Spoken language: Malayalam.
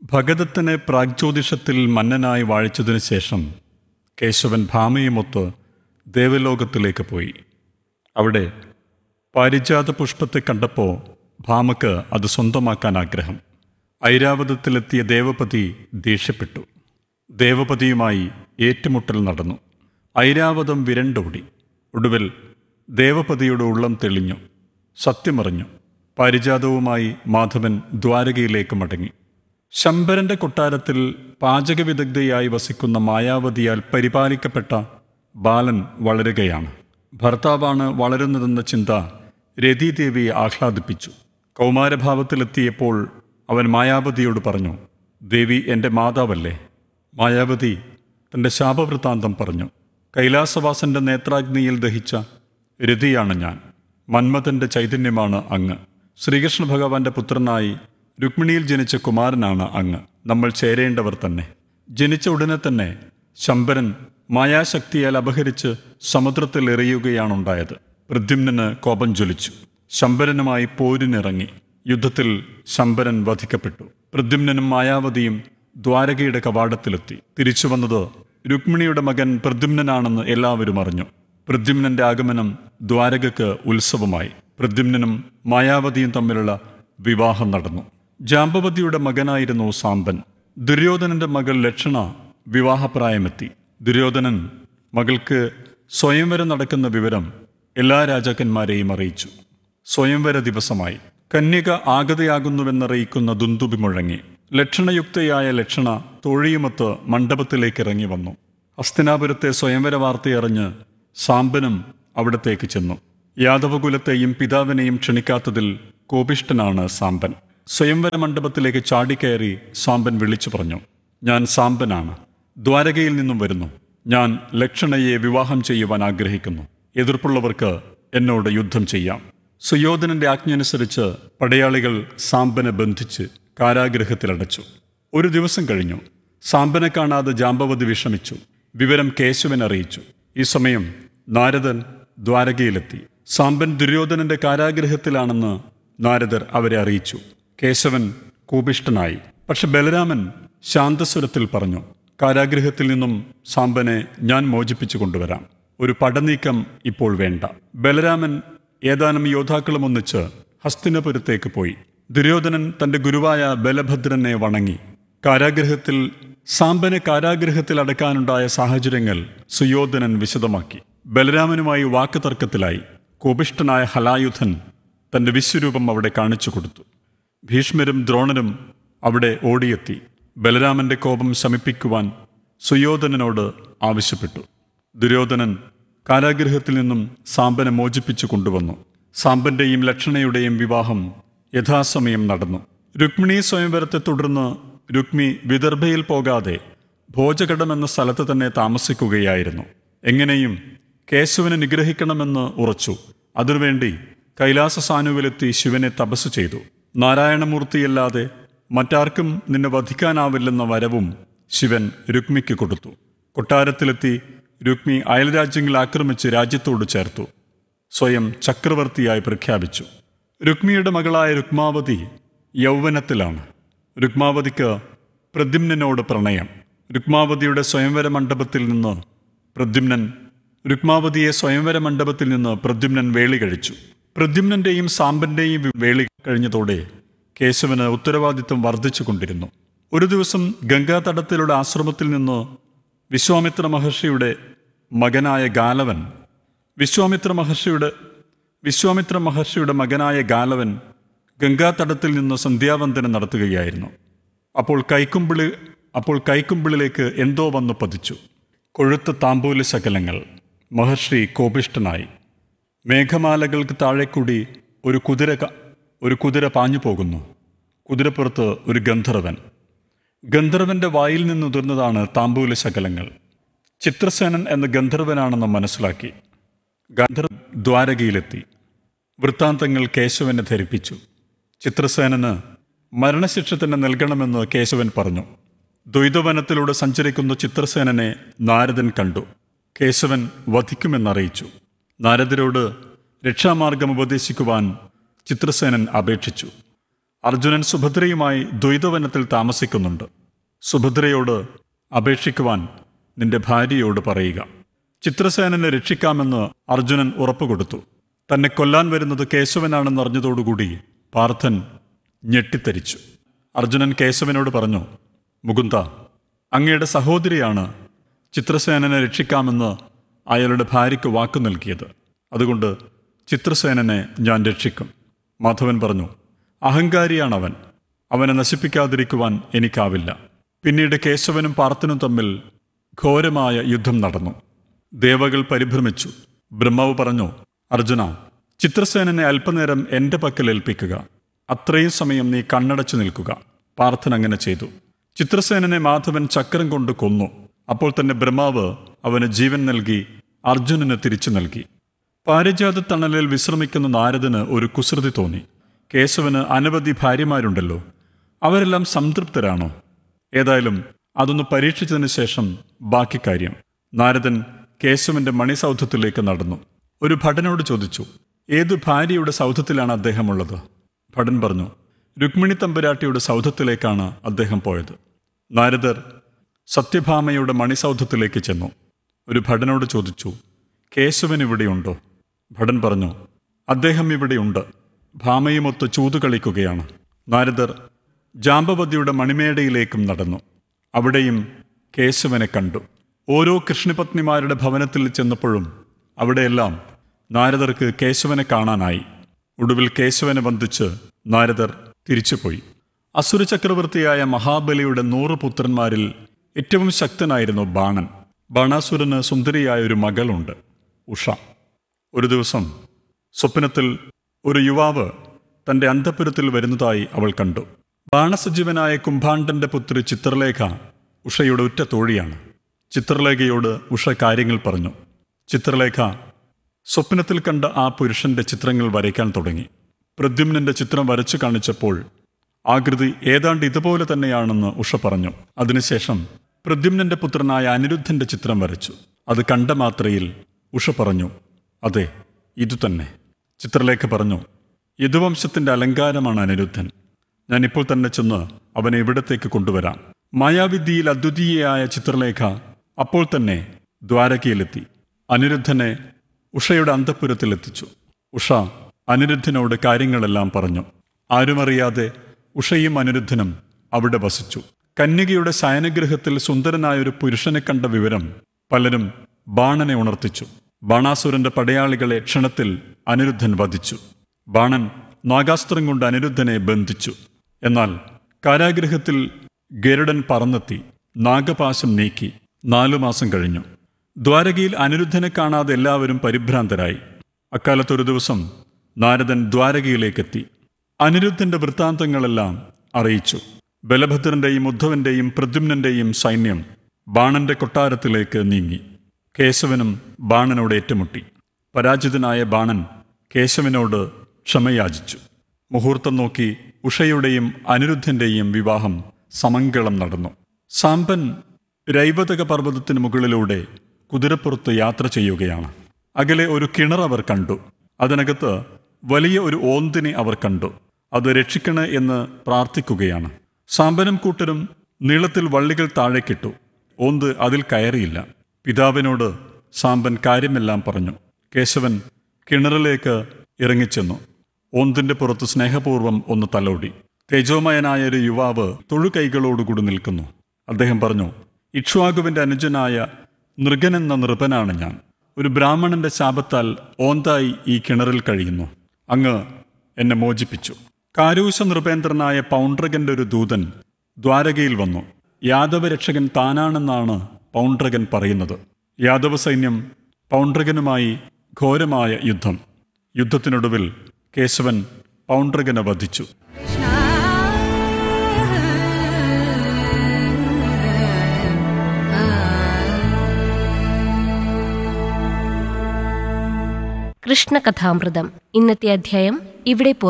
ഭഗതത്തിനെ പ്രാഗ്ജ്യോതിഷത്തിൽ മന്നനായി വാഴിച്ചതിനു ശേഷം കേശവൻ ഭാമയുമൊത്ത് ദേവലോകത്തിലേക്ക് പോയി അവിടെ പാരിജാത പുഷ്പത്തെ കണ്ടപ്പോൾ ഭാമക്ക് അത് സ്വന്തമാക്കാൻ ആഗ്രഹം ഐരാവതത്തിലെത്തിയ ദേവപതി ദേഷ്യപ്പെട്ടു ദേവപതിയുമായി ഏറ്റുമുട്ടൽ നടന്നു ഐരാവതം വിരണ്ടോടി ഒടുവിൽ ദേവപതിയുടെ ഉള്ളം തെളിഞ്ഞു സത്യമറിഞ്ഞു പാരിജാതവുമായി മാധവൻ ദ്വാരകയിലേക്ക് മടങ്ങി ശമ്പരന്റെ കൊട്ടാരത്തിൽ പാചകവിദഗ്ധയായി വസിക്കുന്ന മായാവതിയാൽ പരിപാലിക്കപ്പെട്ട ബാലൻ വളരുകയാണ് ഭർത്താവാണ് വളരുന്നതെന്ന ചിന്ത രതിദേവിയെ ആഹ്ലാദിപ്പിച്ചു കൗമാരഭാവത്തിലെത്തിയപ്പോൾ അവൻ മായാവതിയോട് പറഞ്ഞു ദേവി എൻ്റെ മാതാവല്ലേ മായാവതി തൻ്റെ ശാപവൃത്താന്തം പറഞ്ഞു കൈലാസവാസന്റെ നേത്രാഗ്നിയിൽ ദഹിച്ച രതിയാണ് ഞാൻ മന്മഥന്റെ ചൈതന്യമാണ് അങ്ങ് ശ്രീകൃഷ്ണ ഭഗവാന്റെ പുത്രനായി രുക്മിണിയിൽ ജനിച്ച കുമാരനാണ് അങ്ങ് നമ്മൾ ചേരേണ്ടവർ തന്നെ ജനിച്ച ഉടനെ തന്നെ ശമ്പരൻ മായാശക്തിയാൽ അപഹരിച്ച് സമുദ്രത്തിൽ എറിയുകയാണുണ്ടായത് പ്രദ്യുമ്നന് കോപം ജ്വലിച്ചു ശമ്പരനുമായി പോരിനിറങ്ങി യുദ്ധത്തിൽ ശമ്പരൻ വധിക്കപ്പെട്ടു പ്രദ്യുമ്നനും മായാവതിയും ദ്വാരകയുടെ കവാടത്തിലെത്തി തിരിച്ചു വന്നത് രുക്മിണിയുടെ മകൻ പ്രദ്യുമ്നനാണെന്ന് എല്ലാവരും അറിഞ്ഞു പ്രദ്യുമ്നന്റെ ആഗമനം ദ്വാരകയ്ക്ക് ഉത്സവമായി പ്രദ്യുമ്നനും മായാവതിയും തമ്മിലുള്ള വിവാഹം നടന്നു ജാമ്പവതിയുടെ മകനായിരുന്നു സാമ്പൻ ദുര്യോധനന്റെ മകൾ ലക്ഷണ വിവാഹപ്രായമെത്തി ദുര്യോധനൻ മകൾക്ക് സ്വയംവരം നടക്കുന്ന വിവരം എല്ലാ രാജാക്കന്മാരെയും അറിയിച്ചു സ്വയംവര ദിവസമായി കന്യക ആഗതയാകുന്നുവെന്നറിയിക്കുന്ന ദുന്തുബി മുഴങ്ങി ലക്ഷണയുക്തയായ ലക്ഷണ തോഴിയുമൊത്ത് മണ്ഡപത്തിലേക്ക് ഇറങ്ങി വന്നു ഹസ്തിനാപുരത്തെ സ്വയംവര വാർത്തയറിഞ്ഞ് സാമ്പനും അവിടത്തേക്ക് ചെന്നു യാദവകുലത്തെയും പിതാവിനെയും ക്ഷണിക്കാത്തതിൽ കോപിഷ്ടനാണ് സാമ്പൻ സ്വയംവര മണ്ഡപത്തിലേക്ക് ചാടിക്കയറി സാമ്പൻ വിളിച്ചു പറഞ്ഞു ഞാൻ സാമ്പനാണ് ദ്വാരകയിൽ നിന്നും വരുന്നു ഞാൻ ലക്ഷണയെ വിവാഹം ചെയ്യുവാൻ ആഗ്രഹിക്കുന്നു എതിർപ്പുള്ളവർക്ക് എന്നോട് യുദ്ധം ചെയ്യാം സുയോധനന്റെ ആജ്ഞയനുസരിച്ച് പടയാളികൾ സാമ്പനെ ബന്ധിച്ച് കാരാഗൃഹത്തിലടച്ചു ഒരു ദിവസം കഴിഞ്ഞു സാമ്പനെ കാണാതെ ജാമ്പവതി വിഷമിച്ചു വിവരം കേശവൻ അറിയിച്ചു ഈ സമയം നാരദൻ ദ്വാരകയിലെത്തി സാമ്പൻ ദുര്യോധനന്റെ കാരാഗൃഹത്തിലാണെന്ന് നാരദർ അവരെ അറിയിച്ചു കേശവൻ കൂപിഷ്ടനായി പക്ഷെ ബലരാമൻ ശാന്തസ്വരത്തിൽ പറഞ്ഞു കാരാഗൃഹത്തിൽ നിന്നും സാമ്പനെ ഞാൻ മോചിപ്പിച്ചു കൊണ്ടുവരാം ഒരു പടനീക്കം ഇപ്പോൾ വേണ്ട ബലരാമൻ ഏതാനും യോദ്ധാക്കളും ഒന്നിച്ച് ഹസ്തിനപുരത്തേക്ക് പോയി ദുര്യോധനൻ തന്റെ ഗുരുവായ ബലഭദ്രനെ വണങ്ങി കാരാഗൃഹത്തിൽ സാമ്പനെ കാരാഗൃഹത്തിൽ അടക്കാനുണ്ടായ സാഹചര്യങ്ങൾ സുയോധനൻ വിശദമാക്കി ബലരാമനുമായി വാക്ക് തർക്കത്തിലായി കോപിഷ്ടനായ ഹലായുധൻ തന്റെ വിശ്വരൂപം അവിടെ കാണിച്ചു കൊടുത്തു ഭീഷ്മരും ദ്രോണരും അവിടെ ഓടിയെത്തി ബലരാമന്റെ കോപം ശമിപ്പിക്കുവാൻ സുയോധനനോട് ആവശ്യപ്പെട്ടു ദുര്യോധനൻ കാരാഗൃഹത്തിൽ നിന്നും സാമ്പനെ മോചിപ്പിച്ചു കൊണ്ടുവന്നു സാമ്പന്റെയും ലക്ഷണയുടെയും വിവാഹം യഥാസമയം നടന്നു രുക്മിണി സ്വയംവരത്തെ തുടർന്ന് രുക്മി വിദർഭയിൽ പോകാതെ ഭോജഘടം എന്ന സ്ഥലത്ത് തന്നെ താമസിക്കുകയായിരുന്നു എങ്ങനെയും കേശവനെ നിഗ്രഹിക്കണമെന്ന് ഉറച്ചു അതിനുവേണ്ടി കൈലാസ സാനുവിലെത്തി ശിവനെ തപസ് ചെയ്തു നാരായണമൂർത്തിയല്ലാതെ മറ്റാർക്കും നിന്നെ വധിക്കാനാവില്ലെന്ന വരവും ശിവൻ രുക്മിക്ക് കൊടുത്തു കൊട്ടാരത്തിലെത്തി രുക്മി അയൽരാജ്യങ്ങൾ ആക്രമിച്ച് രാജ്യത്തോട് ചേർത്തു സ്വയം ചക്രവർത്തിയായി പ്രഖ്യാപിച്ചു രുക്മിയുടെ മകളായ രുക്മാവതി യൗവനത്തിലാണ് രുക്മാവതിക്ക് പ്രദ്യുമ്നനോട് പ്രണയം രുക്മാവതിയുടെ സ്വയംവര മണ്ഡപത്തിൽ നിന്ന് പ്രദ്യുമ്നൻ രുക്മാവതിയെ സ്വയംവര മണ്ഡപത്തിൽ നിന്ന് പ്രദ്യുമ്നൻ വേളി കഴിച്ചു പ്രദ്യുമ്നന്റെയും സാമ്പന്റെയും വേളി കഴിഞ്ഞതോടെ കേശവന് ഉത്തരവാദിത്വം വർദ്ധിച്ചു കൊണ്ടിരുന്നു ഒരു ദിവസം ഗംഗാതടത്തിലുള്ള ആശ്രമത്തിൽ നിന്ന് വിശ്വാമിത്ര മഹർഷിയുടെ മകനായ ഗാലവൻ വിശ്വാമിത്ര മഹർഷിയുടെ വിശ്വാമിത്ര മഹർഷിയുടെ മകനായ ഗാലവൻ ഗംഗാതടത്തിൽ നിന്ന് സന്ധ്യാവന്തനം നടത്തുകയായിരുന്നു അപ്പോൾ കൈക്കുമ്പിളി അപ്പോൾ കൈക്കുമ്പിളിലേക്ക് എന്തോ വന്നു പതിച്ചു കൊഴുത്ത താമ്പൂല ശകലങ്ങൾ മഹർഷി കോപിഷ്ടനായി മേഘമാലകൾക്ക് താഴെക്കൂടി ഒരു കുതിര ക- ഒരു കുതിര പാഞ്ഞു പോകുന്നു കുതിരപ്പുറത്ത് ഒരു ഗന്ധർവൻ ഗന്ധർവന്റെ വായിൽ നിന്നുതിർന്നതാണ് താമ്പൂല ശകലങ്ങൾ ചിത്രസേനൻ എന്ന ഗന്ധർവനാണെന്ന് മനസ്സിലാക്കി ഗന്ധർവ ദ്വാരകയിലെത്തി വൃത്താന്തങ്ങൾ കേശവനെ ധരിപ്പിച്ചു ചിത്രസേനന് മരണശിക്ഷ തന്നെ നൽകണമെന്ന് കേശവൻ പറഞ്ഞു ദ്വൈതവനത്തിലൂടെ സഞ്ചരിക്കുന്ന ചിത്രസേനനെ നാരദൻ കണ്ടു കേശവൻ വധിക്കുമെന്നറിയിച്ചു നാരദരോട് രക്ഷാമാർഗം ഉപദേശിക്കുവാൻ ചിത്രസേനൻ അപേക്ഷിച്ചു അർജുനൻ സുഭദ്രയുമായി ദ്വൈതവനത്തിൽ താമസിക്കുന്നുണ്ട് സുഭദ്രയോട് അപേക്ഷിക്കുവാൻ നിന്റെ ഭാര്യയോട് പറയുക ചിത്രസേനനെ രക്ഷിക്കാമെന്ന് അർജുനൻ ഉറപ്പുകൊടുത്തു തന്നെ കൊല്ലാൻ വരുന്നത് കേശവനാണെന്ന് അറിഞ്ഞതോടുകൂടി പാർത്ഥൻ ഞെട്ടിത്തരിച്ചു അർജുനൻ കേശവനോട് പറഞ്ഞു മുകുന്ദ അങ്ങയുടെ സഹോദരിയാണ് ചിത്രസേനനെ രക്ഷിക്കാമെന്ന് അയാളുടെ ഭാര്യയ്ക്ക് വാക്കു നൽകിയത് അതുകൊണ്ട് ചിത്രസേനനെ ഞാൻ രക്ഷിക്കും മാധവൻ പറഞ്ഞു അഹങ്കാരിയാണവൻ അവനെ നശിപ്പിക്കാതിരിക്കുവാൻ എനിക്കാവില്ല പിന്നീട് കേശവനും പാർത്ഥനും തമ്മിൽ ഘോരമായ യുദ്ധം നടന്നു ദേവകൾ പരിഭ്രമിച്ചു ബ്രഹ്മാവ് പറഞ്ഞു അർജുന ചിത്രസേനനെ അല്പനേരം എൻ്റെ പക്കൽ ഏൽപ്പിക്കുക അത്രയും സമയം നീ കണ്ണടച്ചു നിൽക്കുക പാർത്ഥൻ അങ്ങനെ ചെയ്തു ചിത്രസേനനെ മാധവൻ ചക്രം കൊണ്ട് കൊന്നു അപ്പോൾ തന്നെ ബ്രഹ്മാവ് അവന് ജീവൻ നൽകി അർജുനന് തിരിച്ചു നൽകി പാരിജാത തണലിൽ വിശ്രമിക്കുന്ന നാരദന് ഒരു കുസൃതി തോന്നി കേശവന് അനവധി ഭാര്യമാരുണ്ടല്ലോ അവരെല്ലാം സംതൃപ്തരാണോ ഏതായാലും അതൊന്ന് പരീക്ഷിച്ചതിന് ശേഷം ബാക്കി കാര്യം നാരദൻ കേശവന്റെ മണിസൗധത്തിലേക്ക് നടന്നു ഒരു ഭടനോട് ചോദിച്ചു ഏതു ഭാര്യയുടെ സൗധത്തിലാണ് അദ്ദേഹമുള്ളത് ഭടൻ പറഞ്ഞു രുക്മിണി തമ്പുരാട്ടിയുടെ സൗധത്തിലേക്കാണ് അദ്ദേഹം പോയത് നാരദർ സത്യഭാമയുടെ മണിസൗധത്തിലേക്ക് ചെന്നു ഒരു ഭടനോട് ചോദിച്ചു കേശവൻ ഇവിടെയുണ്ടോ ഭടൻ പറഞ്ഞു അദ്ദേഹം ഇവിടെയുണ്ട് ഭാമയുമൊത്ത് ചൂതു കളിക്കുകയാണ് നാരദർ ജാമ്പവതിയുടെ മണിമേടയിലേക്കും നടന്നു അവിടെയും കേശവനെ കണ്ടു ഓരോ കൃഷ്ണപത്നിമാരുടെ ഭവനത്തിൽ ചെന്നപ്പോഴും അവിടെയെല്ലാം നാരദർക്ക് കേശവനെ കാണാനായി ഒടുവിൽ കേശവനെ വന്ദിച്ച് നാരദർ തിരിച്ചുപോയി അസുര ചക്രവർത്തിയായ മഹാബലിയുടെ നൂറ് പുത്രന്മാരിൽ ഏറ്റവും ശക്തനായിരുന്നു ബാണൻ ബാണാസുരന് സുന്ദരിയായ ഒരു മകളുണ്ട് ഉഷ ഒരു ദിവസം സ്വപ്നത്തിൽ ഒരു യുവാവ് തന്റെ അന്തപുരത്തിൽ വരുന്നതായി അവൾ കണ്ടു ബാണസജീവനായ കുംഭാണ്ഡന്റെ പുത്രി ചിത്രലേഖ ഉഷയുടെ ഉറ്റ തോഴിയാണ് ചിത്രലേഖയോട് ഉഷ കാര്യങ്ങൾ പറഞ്ഞു ചിത്രലേഖ സ്വപ്നത്തിൽ കണ്ട ആ പുരുഷന്റെ ചിത്രങ്ങൾ വരയ്ക്കാൻ തുടങ്ങി പ്രദ്യുമ്നന്റെ ചിത്രം വരച്ചു കാണിച്ചപ്പോൾ ആകൃതി ഏതാണ്ട് ഇതുപോലെ തന്നെയാണെന്ന് ഉഷ പറഞ്ഞു അതിനുശേഷം പ്രദ്യുമ്നന്റെ പുത്രനായ അനിരുദ്ധന്റെ ചിത്രം വരച്ചു അത് കണ്ട മാത്രയിൽ ഉഷ പറഞ്ഞു അതെ ഇതുതന്നെ ചിത്രലേഖ പറഞ്ഞു യദുവംശത്തിന്റെ അലങ്കാരമാണ് അനിരുദ്ധൻ ഞാൻ ഇപ്പോൾ തന്നെ ചെന്ന് അവനെ ഇവിടത്തേക്ക് കൊണ്ടുവരാം മായാവിദ്യയിൽ അദ്വിതീയയായ ചിത്രലേഖ അപ്പോൾ തന്നെ ദ്വാരകയിലെത്തി അനിരുദ്ധനെ ഉഷയുടെ അന്തഃപുരത്തിലെത്തിച്ചു ഉഷ അനിരുദ്ധനോട് കാര്യങ്ങളെല്ലാം പറഞ്ഞു ആരുമറിയാതെ ഉഷയും അനിരുദ്ധനും അവിടെ വസിച്ചു കന്യകയുടെ ശയനഗൃഹത്തിൽ സുന്ദരനായ ഒരു പുരുഷനെ കണ്ട വിവരം പലരും ബാണനെ ഉണർത്തിച്ചു ബാണാസുരന്റെ പടയാളികളെ ക്ഷണത്തിൽ അനിരുദ്ധൻ വധിച്ചു ബാണൻ നാഗാസ്ത്രം കൊണ്ട് അനിരുദ്ധനെ ബന്ധിച്ചു എന്നാൽ കാരാഗൃഹത്തിൽ ഗരുഡൻ പറന്നെത്തി നാഗപാശം നീക്കി നാലു മാസം കഴിഞ്ഞു ദ്വാരകയിൽ അനിരുദ്ധനെ കാണാതെ എല്ലാവരും പരിഭ്രാന്തരായി അക്കാലത്തൊരു ദിവസം നാരദൻ ദ്വാരകയിലേക്കെത്തി അനിരുദ്ധന്റെ വൃത്താന്തങ്ങളെല്ലാം അറിയിച്ചു ബലഭദ്രന്റെയും ഉദ്ധവന്റെയും പ്രദ്യുമ്നന്റെയും സൈന്യം ബാണന്റെ കൊട്ടാരത്തിലേക്ക് നീങ്ങി കേശവനും ബാണനോട് ഏറ്റുമുട്ടി പരാജിതനായ ബാണൻ കേശവനോട് ക്ഷമയാചിച്ചു മുഹൂർത്തം നോക്കി ഉഷയുടെയും അനിരുദ്ധന്റെയും വിവാഹം സമങ്കളം നടന്നു സാമ്പൻ രൈവതക പർവ്വതത്തിന് മുകളിലൂടെ കുതിരപ്പുറത്ത് യാത്ര ചെയ്യുകയാണ് അകലെ ഒരു കിണർ അവർ കണ്ടു അതിനകത്ത് വലിയ ഒരു ഓന്തിനെ അവർ കണ്ടു അത് രക്ഷിക്കണേ എന്ന് പ്രാർത്ഥിക്കുകയാണ് സാമ്പനും കൂട്ടരും നീളത്തിൽ വള്ളികൾ താഴേക്കിട്ടു ഓന്ത് അതിൽ കയറിയില്ല പിതാവിനോട് സാമ്പൻ കാര്യമെല്ലാം പറഞ്ഞു കേശവൻ കിണറിലേക്ക് ഇറങ്ങിച്ചെന്നു ഓന്തിന്റെ പുറത്ത് സ്നേഹപൂർവ്വം ഒന്ന് തലോടി തേജോമയനായ ഒരു യുവാവ് തൊഴുകൈകളോടുകൂടി നിൽക്കുന്നു അദ്ദേഹം പറഞ്ഞു ഇക്ഷ്വാകുവിന്റെ അനുജനായ നൃഗനെന്ന നൃപനാണ് ഞാൻ ഒരു ബ്രാഹ്മണന്റെ ശാപത്താൽ ഓന്തായി ഈ കിണറിൽ കഴിയുന്നു അങ്ങ് എന്നെ മോചിപ്പിച്ചു കാരൂശ നൃപേന്ദ്രനായ പൗണ്ട്രകന്റെ ഒരു ദൂതൻ ദ്വാരകയിൽ വന്നു യാദവ രക്ഷകൻ താനാണെന്നാണ് പൗണ്ട്രകൻ പറയുന്നത് യാദവ സൈന്യം പൗണ്ട്രകനുമായി ഘോരമായ യുദ്ധം യുദ്ധത്തിനൊടുവിൽ കേശവൻ പൗണ്ട്രകനെ വധിച്ചു കൃഷ്ണകഥാമൃതം ഇന്നത്തെ അധ്യായം ഇവിടെ പൂർണ്ണമാകുന്നു